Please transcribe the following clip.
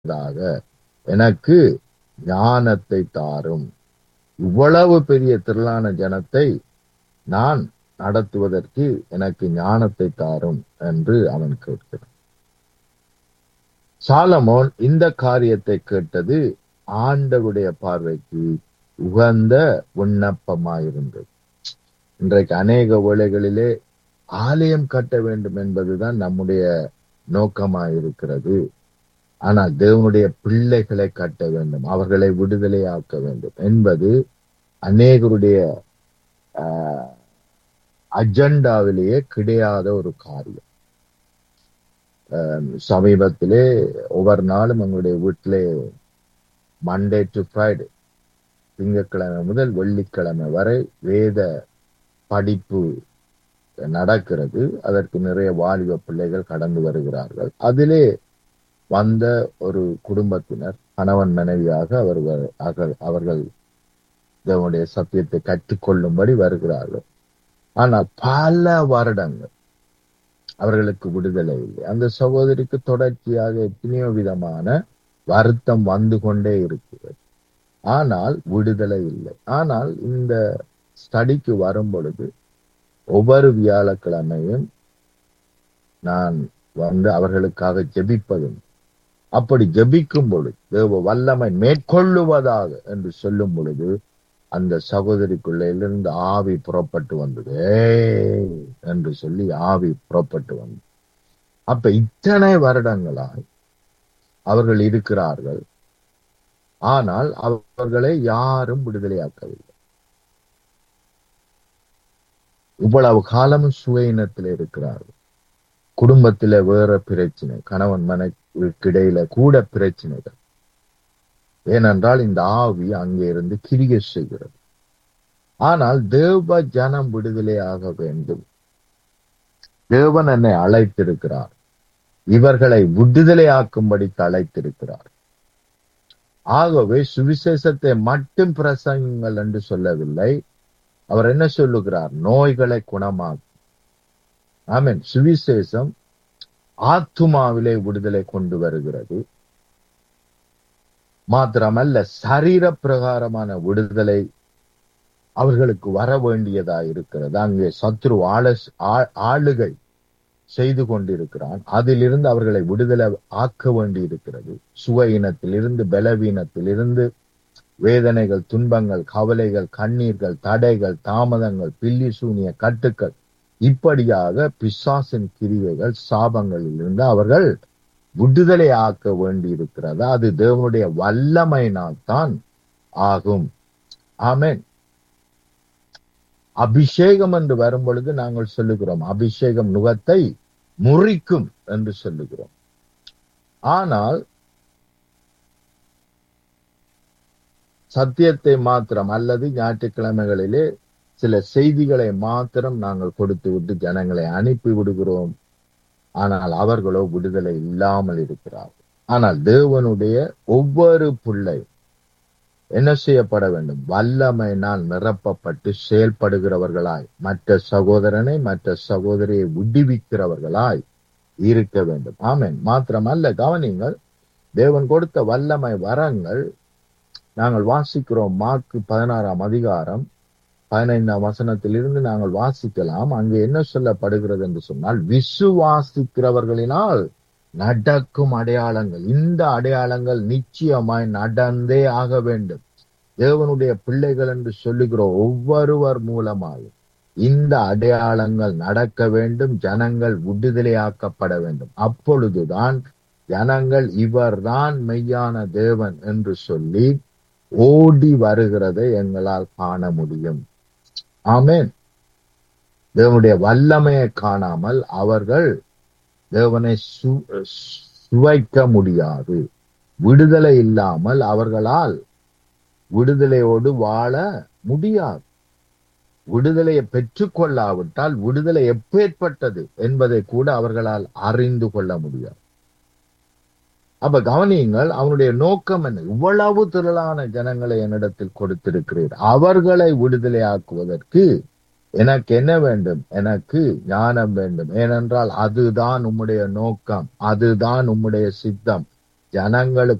நடத்துவதாக எனக்கு ஞானத்தை தாரும் இவ்வளவு பெரிய திரளான ஜனத்தை நான் நடத்துவதற்கு எனக்கு ஞானத்தை தாரும் என்று அவன் கேட்கிறான் சாலமோன் இந்த காரியத்தை கேட்டது ஆண்டவுடைய பார்வைக்கு உகந்த விண்ணப்பமாயிருந்தது இன்றைக்கு அநேக வேளைகளிலே ஆலயம் கட்ட வேண்டும் என்பதுதான் நம்முடைய நோக்கமாயிருக்கிறது ஆனால் தேவனுடைய பிள்ளைகளை கட்ட வேண்டும் அவர்களை விடுதலையாக்க வேண்டும் என்பது அநேகருடைய அஜெண்டாவிலேயே கிடையாத ஒரு காரியம் சமீபத்திலே ஒவ்வொரு நாளும் எங்களுடைய வீட்டிலே மண்டே டு ஃப்ரைடே திங்கட்கிழமை முதல் வெள்ளிக்கிழமை வரை வேத படிப்பு நடக்கிறது அதற்கு நிறைய வாலிப பிள்ளைகள் கடந்து வருகிறார்கள் அதிலே வந்த ஒரு குடும்பத்தினர் கணவன் மனைவியாக அவர்கள் அவர்கள் தேவனுடைய சத்தியத்தை கற்றுக்கொள்ளும்படி வருகிறார்கள் ஆனால் பல வருடங்கள் அவர்களுக்கு விடுதலை இல்லை அந்த சகோதரிக்கு தொடர்ச்சியாக எத்தனையோ விதமான வருத்தம் வந்து கொண்டே இருக்கிறது ஆனால் விடுதலை இல்லை ஆனால் இந்த ஸ்டடிக்கு வரும் பொழுது ஒவ்வொரு வியாழக்கிழமையும் நான் வந்து அவர்களுக்காக ஜெபிப்பதும் அப்படி ஜெபிக்கும் பொழுது தேவ வல்லமை மேற்கொள்ளுவதாக என்று சொல்லும் பொழுது அந்த சகோதரிக்குள்ளிருந்து ஆவி புறப்பட்டு வந்தது என்று சொல்லி ஆவி புறப்பட்டு வந்தது அப்ப இத்தனை வருடங்களாய் அவர்கள் இருக்கிறார்கள் ஆனால் அவர்களை யாரும் விடுதலையாக்கவில்லை இவ்வளவு காலமும் சுவையினத்தில் இருக்கிறார்கள் குடும்பத்தில வேற பிரச்சனை கணவன் மனைவிக்கு இடையில கூட பிரச்சனைகள் ஏனென்றால் இந்த ஆவி அங்கே இருந்து கிரிய செய்கிறது ஆனால் தேவ ஜனம் விடுதலையாக வேண்டும் தேவன் என்னை அழைத்திருக்கிறார் இவர்களை விடுதலையாக்கும்படிக்கு அழைத்திருக்கிறார் ஆகவே சுவிசேஷத்தை மட்டும் பிரசங்கள் என்று சொல்லவில்லை அவர் என்ன சொல்லுகிறார் நோய்களை குணமாக்கும் ஆமீன் சுவிசேஷம் ஆத்துமாவிலே விடுதலை கொண்டு வருகிறது மாத்திரமல்ல சரீர பிரகாரமான விடுதலை அவர்களுக்கு வர வேண்டியதா இருக்கிறது அங்கே சத்ரு ஆள ஆளுகை செய்து கொண்டிருக்கிறான் அதிலிருந்து அவர்களை விடுதலை ஆக்க வேண்டி இருக்கிறது சுவையினத்திலிருந்து பலவீனத்திலிருந்து வேதனைகள் துன்பங்கள் கவலைகள் கண்ணீர்கள் தடைகள் தாமதங்கள் பில்லி சூனிய கட்டுக்கள் இப்படியாக பிசாசின் கிரியைகள் சாபங்களில் இருந்து அவர்கள் விடுதலை ஆக்க வேண்டி இருக்கிறது அது தேவனுடைய வல்லமையினால் தான் ஆகும் ஆமேன் அபிஷேகம் என்று வரும் பொழுது நாங்கள் சொல்லுகிறோம் அபிஷேகம் நுகத்தை முறிக்கும் என்று சொல்லுகிறோம் ஆனால் சத்தியத்தை மாத்திரம் அல்லது ஞாயிற்றுக்கிழமைகளிலே சில செய்திகளை மாத்திரம் நாங்கள் கொடுத்து விட்டு ஜனங்களை அனுப்பி விடுகிறோம் ஆனால் அவர்களோ விடுதலை இல்லாமல் இருக்கிறார்கள் ஆனால் தேவனுடைய ஒவ்வொரு பிள்ளை என்ன செய்யப்பட வேண்டும் வல்லமையினால் நிரப்பப்பட்டு செயல்படுகிறவர்களாய் மற்ற சகோதரனை மற்ற சகோதரியை விடுவிக்கிறவர்களாய் இருக்க வேண்டும் ஆமேன் மாத்திரமல்ல கவனிங்கள் தேவன் கொடுத்த வல்லமை வரங்கள் நாங்கள் வாசிக்கிறோம் மார்க்கு பதினாறாம் அதிகாரம் பதினைந்தாம் வசனத்திலிருந்து நாங்கள் வாசிக்கலாம் அங்கு என்ன சொல்லப்படுகிறது என்று சொன்னால் விசுவாசிக்கிறவர்களினால் நடக்கும் அடையாளங்கள் இந்த அடையாளங்கள் நிச்சயமாய் நடந்தே ஆக வேண்டும் தேவனுடைய பிள்ளைகள் என்று சொல்லுகிற ஒவ்வொருவர் மூலமாயும் இந்த அடையாளங்கள் நடக்க வேண்டும் ஜனங்கள் விடுதலையாக்கப்பட வேண்டும் அப்பொழுதுதான் ஜனங்கள் இவர்தான் மெய்யான தேவன் என்று சொல்லி ஓடி வருகிறதை எங்களால் காண முடியும் ஆமேன் தேவனுடைய வல்லமையை காணாமல் அவர்கள் தேவனை சுவைக்க முடியாது விடுதலை இல்லாமல் அவர்களால் விடுதலையோடு வாழ முடியாது விடுதலையை பெற்றுக்கொள்ளாவிட்டால் விடுதலை எப்பேற்பட்டது என்பதை கூட அவர்களால் அறிந்து கொள்ள முடியாது அப்ப கவனியுங்கள் அவனுடைய நோக்கம் என்ன இவ்வளவு திரளான ஜனங்களை என்னிடத்தில் கொடுத்திருக்கிறீர் அவர்களை விடுதலையாக்குவதற்கு எனக்கு என்ன வேண்டும் எனக்கு ஞானம் வேண்டும் ஏனென்றால் அதுதான் உம்முடைய நோக்கம் அதுதான் உம்முடைய சித்தம் ஜனங்களுக்கு